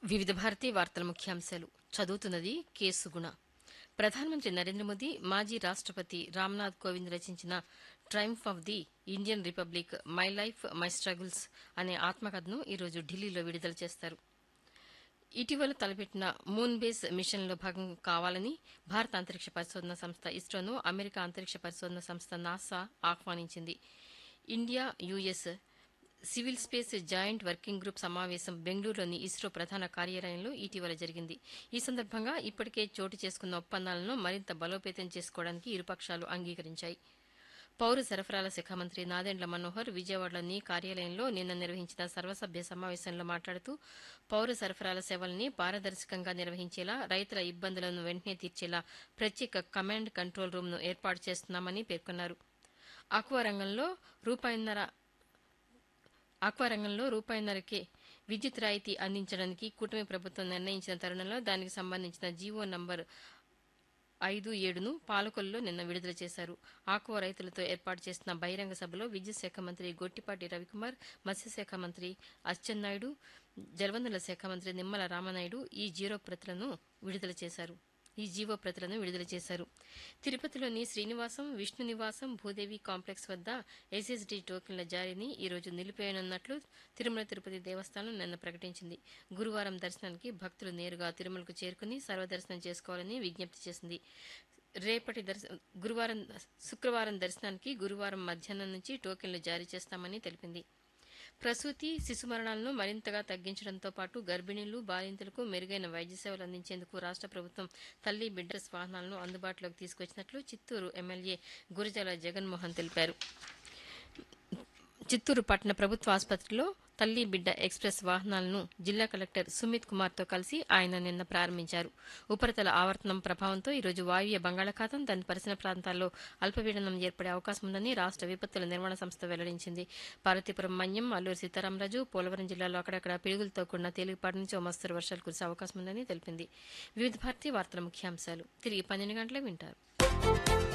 వివిధ భారతి వార్తల ముఖ్యాంశాలు చదువుతున్నది కేసు గుణ ప్రధానమంత్రి నరేంద్ర మోదీ మాజీ రాష్టపతి రామ్నాథ్ కోవింద్ రచించిన triumph of the Indian republic my life my struggles అనే ఆత్మకథను ఈరోజు ఢిల్లీలో విడుదల చేస్తారు ఇటీవల తలపెట్టిన మూన్ బేస్ మిషన్లో భాగం కావాలని భారత అంతరిక్ష పరిశోధన సంస్థ ఇస్రోను అమెరికా అంతరిక్ష పరిశోధన సంస్థ నాసా ఆహ్వానించింది India US civil space joint working group సమావేశం బెంగళూరులోని ఇస్రో ప్రధాన కార్యాలయంలో ఇటీవల జరిగింది ఈ సందర్భంగా ఇప్పటికే చోటు చేసుకున్న ఒప్పందాలను మరింత బలోపేతం చేసుకోవడానికి ఇరుపక్షాలు అంగీకరించాయి పౌర సరఫరాల శాఖ మంత్రి నాదెండ్ల మనోహర్ విజయవాడలోని కార్యాలయంలో నిన్న నిర్వహించిన సర్వసభ్య సమావేశంలో మాట్లాడుతూ పౌర సరఫరాల సేవల్ని పారదర్శకంగా నిర్వహించేలా రైతుల ఇబ్బందులను వెంటనే తీర్చేలా ప్రత్యేక కమాండ్ కంట్రోల్ రూమ్ను ఏర్పాటు చేస్తున్నామని పేర్కొన్నారు ఆక్వా రంగంలో రూపాయిన్నర ఆక్వా రంగంలో రూపాయిన్నరకే విద్యుత్ రాయితీ అందించడానికి కూటమి ప్రభుత్వం నిర్ణయించిన తరుణంలో దానికి సంబంధించిన జీవో నంబర్ ఐదు ఏడును పాలకొల్లో నిన్న విడుదల చేశారు ఆకువ రైతులతో ఏర్పాటు చేసిన బహిరంగ సభలో విద్యుత్ శాఖ మంత్రి గొట్టిపాటి రవికుమార్ మత్స్యశాఖ మంత్రి అచ్చెన్నాయుడు జలవనరుల శాఖ మంత్రి నిమ్మల రామనాయుడు ఈ జీరో ప్రతులను విడుదల చేశారు ఈ జీవో ప్రతులను విడుదల చేశారు తిరుపతిలోని శ్రీనివాసం విష్ణు నివాసం భూదేవి కాంప్లెక్స్ వద్ద ఎస్ఎస్డి టోకెన్ల జారీని ఈ రోజు నిలిపేయనున్నట్లు తిరుమల తిరుపతి దేవస్థానం నిన్న ప్రకటించింది గురువారం దర్శనానికి భక్తులు నేరుగా తిరుమలకు చేరుకుని సర్వదర్శనం చేసుకోవాలని విజ్ఞప్తి చేసింది రేపటి దర్శ గురువారం శుక్రవారం దర్శనానికి గురువారం మధ్యాహ్నం నుంచి టోకెన్లు జారీ చేస్తామని తెలిపింది ప్రసూతి శిశు మరణాలను మరింతగా తగ్గించడంతో పాటు గర్భిణీలు బాలింతలకు మెరుగైన వైద్య సేవలు అందించేందుకు రాష్ట ప్రభుత్వం తల్లి బిడ్డ వాహనాలను అందుబాటులోకి తీసుకొచ్చినట్లు చిత్తూరు ఎమ్మెల్యే గురజాల జగన్మోహన్ తెలిపారు చిత్తూరు పట్టణ ప్రభుత్వ ఆసుపత్రిలో తల్లి బిడ్డ ఎక్స్ప్రెస్ వాహనాలను జిల్లా కలెక్టర్ సుమిత్ కుమార్తో కలిసి ఆయన నిన్న ప్రారంభించారు ఉపరితల ఆవర్తనం ప్రభావంతో ఈరోజు వాయువ్య బంగాళాఖాతం దాని పరిసర ప్రాంతాల్లో అల్పపీడనం ఏర్పడే అవకాశం ఉందని రాష్ట విపత్తుల నిర్వహణ సంస్థ వెల్లడించింది పార్వతీపురం మన్యం అల్లూరు సీతారామరాజు పోలవరం జిల్లాలో అక్కడక్కడ పిడుగులతో కూడిన తేలికపాటి నుంచి ఓ మస్తరు వర్షాలు కురిసే అవకాశం ఉందని తెలిపింది వివిధ భారతీయ వార్తల ముఖ్యాంశాలు తిరిగి పన్నెండు గంటలకు వింటారు